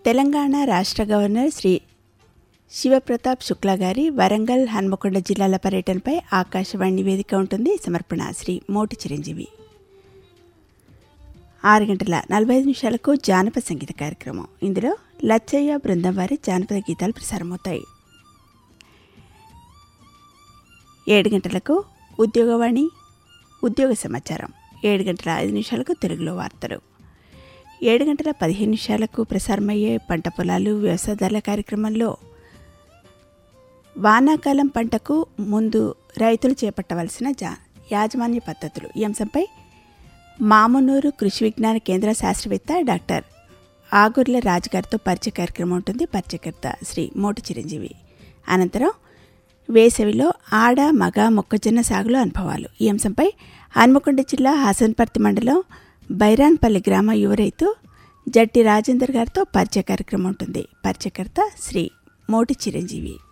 తెలంగాణ రాష్ట్ర గవర్నర్ శ్రీ శివప్రతాప్ శుక్లా గారి వరంగల్ హన్మకొండ జిల్లాల పర్యటనపై ఆకాశవాణి నివేదిక ఉంటుంది సమర్పణ శ్రీ మోటి చిరంజీవి ఆరు గంటల నలభై ఐదు నిమిషాలకు జానపద సంగీత కార్యక్రమం ఇందులో లచ్చయ్య బృందం వారి జానపద గీతాలు ప్రసారమవుతాయి ఏడు గంటలకు ఉద్యోగవాణి ఉద్యోగ సమాచారం ఏడు గంటల ఐదు నిమిషాలకు తెలుగులో వార్తలు ఏడు గంటల పదిహేను నిమిషాలకు ప్రసారమయ్యే పంట పొలాలు వ్యవసాయదారుల కార్యక్రమంలో వానాకాలం పంటకు ముందు రైతులు చేపట్టవలసిన జా యాజమాన్య పద్ధతులు ఈ అంశంపై మామనూరు కృషి విజ్ఞాన కేంద్ర శాస్త్రవేత్త డాక్టర్ ఆగుర్ల రాజు గారితో పరిచయ కార్యక్రమం ఉంటుంది పరిచయకర్త శ్రీ మోటి చిరంజీవి అనంతరం వేసవిలో ఆడ మగ మొక్కజొన్న సాగులో అనుభవాలు ఈ అంశంపై హన్మకొండ జిల్లా హాసన్పర్తి మండలం బైరాన్పల్లి గ్రామ యువ రైతు జట్టి రాజేందర్ గారితో పరిచయ కార్యక్రమం ఉంటుంది పరిచయకర్త శ్రీ మోటి చిరంజీవి